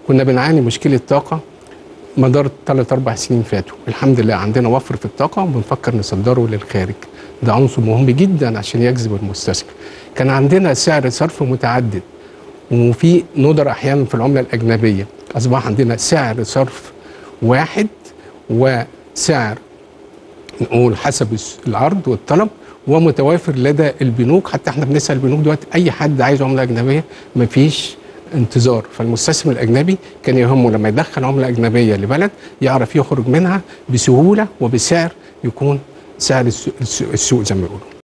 كنا بنعاني مشكله طاقه مدار ثلاث اربع سنين فاتوا الحمد لله عندنا وفر في الطاقه وبنفكر نصدره للخارج ده عنصر مهم جدا عشان يجذب المستثمر كان عندنا سعر صرف متعدد وفي ندر احيانا في العمله الاجنبيه اصبح عندنا سعر صرف واحد وسعر نقول حسب العرض والطلب ومتوافر لدى البنوك حتى احنا بنسال البنوك دلوقتي اي حد عايز عمله اجنبيه مفيش انتظار فالمستثمر الاجنبي كان يهمه لما يدخل عمله اجنبيه لبلد يعرف يخرج منها بسهوله وبسعر يكون سعر السوق زي ما بيقولوا